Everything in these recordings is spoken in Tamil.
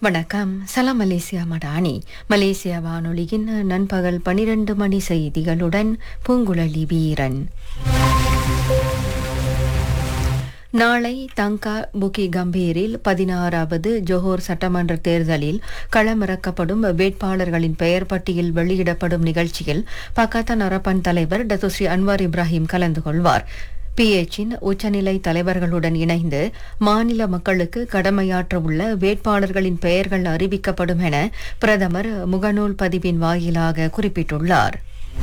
வணக்கம் சலாம் மலேசியா மடானி மலேசியா வானொலியின் நண்பகல் பனிரெண்டு மணி செய்திகளுடன் பூங்குழலி வீரன் நாளை தங்கா புக்கி கம்பீரில் பதினாறாவது ஜோஹர் சட்டமன்ற தேர்தலில் களமிறக்கப்படும் வேட்பாளர்களின் பெயர் பட்டியல் வெளியிடப்படும் நிகழ்ச்சியில் பக்கத்தான் அரப்பன் தலைவர் டத்துஸ்ரீ அன்வார் இப்ராஹிம் கலந்து கொள்வார் பிஎச்சின் உச்சநிலை தலைவர்களுடன் இணைந்து மாநில மக்களுக்கு கடமையாற்ற உள்ள வேட்பாளர்களின் பெயர்கள் அறிவிக்கப்படும் என பிரதமர் முகநூல் பதிவின் வாயிலாக குறிப்பிட்டுள்ளார்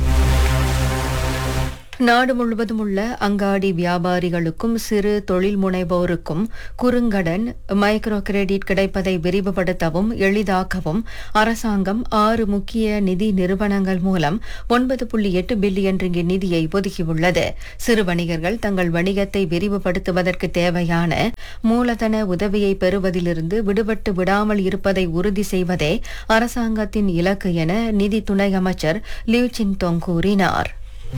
நாடு முழுவதும் உள்ள அங்காடி வியாபாரிகளுக்கும் சிறு தொழில் முனைவோருக்கும் குறுங்கடன் மைக்ரோ கிரெடிட் கிடைப்பதை விரிவுபடுத்தவும் எளிதாக்கவும் அரசாங்கம் ஆறு முக்கிய நிதி நிறுவனங்கள் மூலம் ஒன்பது புள்ளி எட்டு பில்லியன் ரிங்கிட் நிதியை ஒதுக்கியுள்ளது சிறு வணிகர்கள் தங்கள் வணிகத்தை விரிவுபடுத்துவதற்கு தேவையான மூலதன உதவியை பெறுவதிலிருந்து விடுபட்டு விடாமல் இருப்பதை உறுதி செய்வதே அரசாங்கத்தின் இலக்கு என நிதி துணை அமைச்சர் லியூ சின்தோங் கூறினார்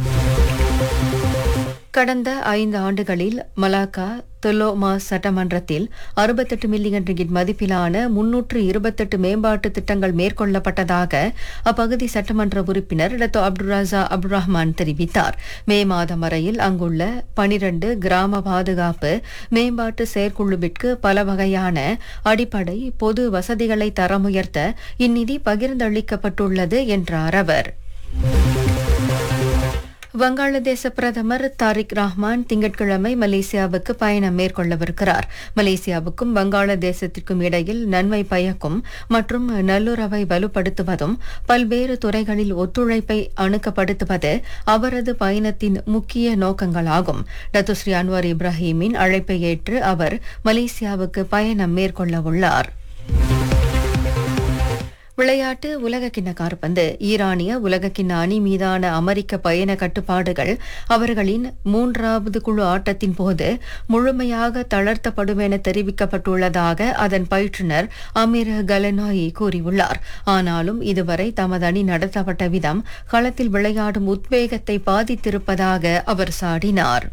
கடந்த ஐந்து ஆண்டுகளில் மலாக்கா தொலோமா சட்டமன்றத்தில் அறுபத்தெட்டு மில்லியன் ரிங்கிட் மதிப்பிலான முன்னூற்று இருபத்தெட்டு மேம்பாட்டு திட்டங்கள் மேற்கொள்ளப்பட்டதாக அப்பகுதி சட்டமன்ற உறுப்பினர் Dato Abdul Raza Abdul Rahman தெரிவித்தார் மே மாதம் வரையில் அங்குள்ள பனிரண்டு கிராம பாதுகாப்பு மேம்பாட்டு செயற்குழுவிற்கு பல வகையான அடிப்படை பொது வசதிகளை தரமுயர்த்த இந்நிதி பகிர்ந்தளிக்கப்பட்டுள்ளது என்றார் அவர் வங்காளதேச பிரதமர் தாரிக் ரஹ்மான் திங்கட்கிழமை மலேசியாவுக்கு பயணம் மேற்கொள்ளவிருக்கிறார் மலேசியாவுக்கும் வங்காளதேசத்திற்கும் இடையில் நன்மை பயக்கும் மற்றும் நல்லுறவை வலுப்படுத்துவதும் பல்வேறு துறைகளில் ஒத்துழைப்பை அணுக்கப்படுத்துவது அவரது பயணத்தின் முக்கிய நோக்கங்களாகும் டத்துஸ்ரீ அன்வார் இப்ராஹிமின் அழைப்பை ஏற்று அவர் மலேசியாவுக்கு பயணம் மேற்கொள்ள உள்ளார் விளையாட்டு உலகக்கிண்ண காற்பந்து ஈரானிய உலகக்கிண்ண அணி மீதான அமெரிக்க பயண கட்டுப்பாடுகள் அவர்களின் மூன்றாவது குழு ஆட்டத்தின் போது முழுமையாக தளர்த்தப்படும் என தெரிவிக்கப்பட்டுள்ளதாக அதன் பயிற்றுனர் அமீர் கலனாயி கூறியுள்ளார் ஆனாலும் இதுவரை தமது அணி நடத்தப்பட்ட விதம் களத்தில் விளையாடும் உத்வேகத்தை பாதித்திருப்பதாக அவர் சாடினார்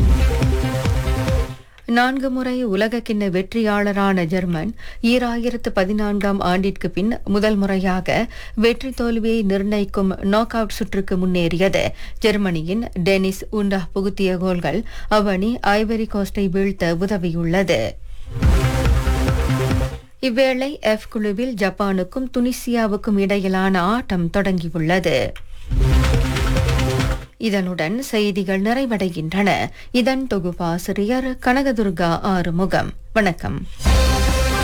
நான்கு முறை உலகக்கிண்ண வெற்றியாளரான ஜெர்மன் ஈராயிரத்து பதினான்காம் ஆண்டிற்கு பின் முதல் முறையாக வெற்றி தோல்வியை நிர்ணயிக்கும் நாக் அவுட் சுற்றுக்கு முன்னேறியது ஜெர்மனியின் டெனிஸ் உண்டா புகுத்திய கோல்கள் அவ்வணி ஐவரி கோஸ்டை வீழ்த்த உதவியுள்ளது இவ்வேளை எஃப் குழுவில் ஜப்பானுக்கும் துனிசியாவுக்கும் இடையிலான ஆட்டம் தொடங்கியுள்ளது இதனுடன் செய்திகள் நிறைவடைகின்றன இதன் தொகுப்பாசிரியர் கனகதுர்கா ஆறுமுகம் வணக்கம்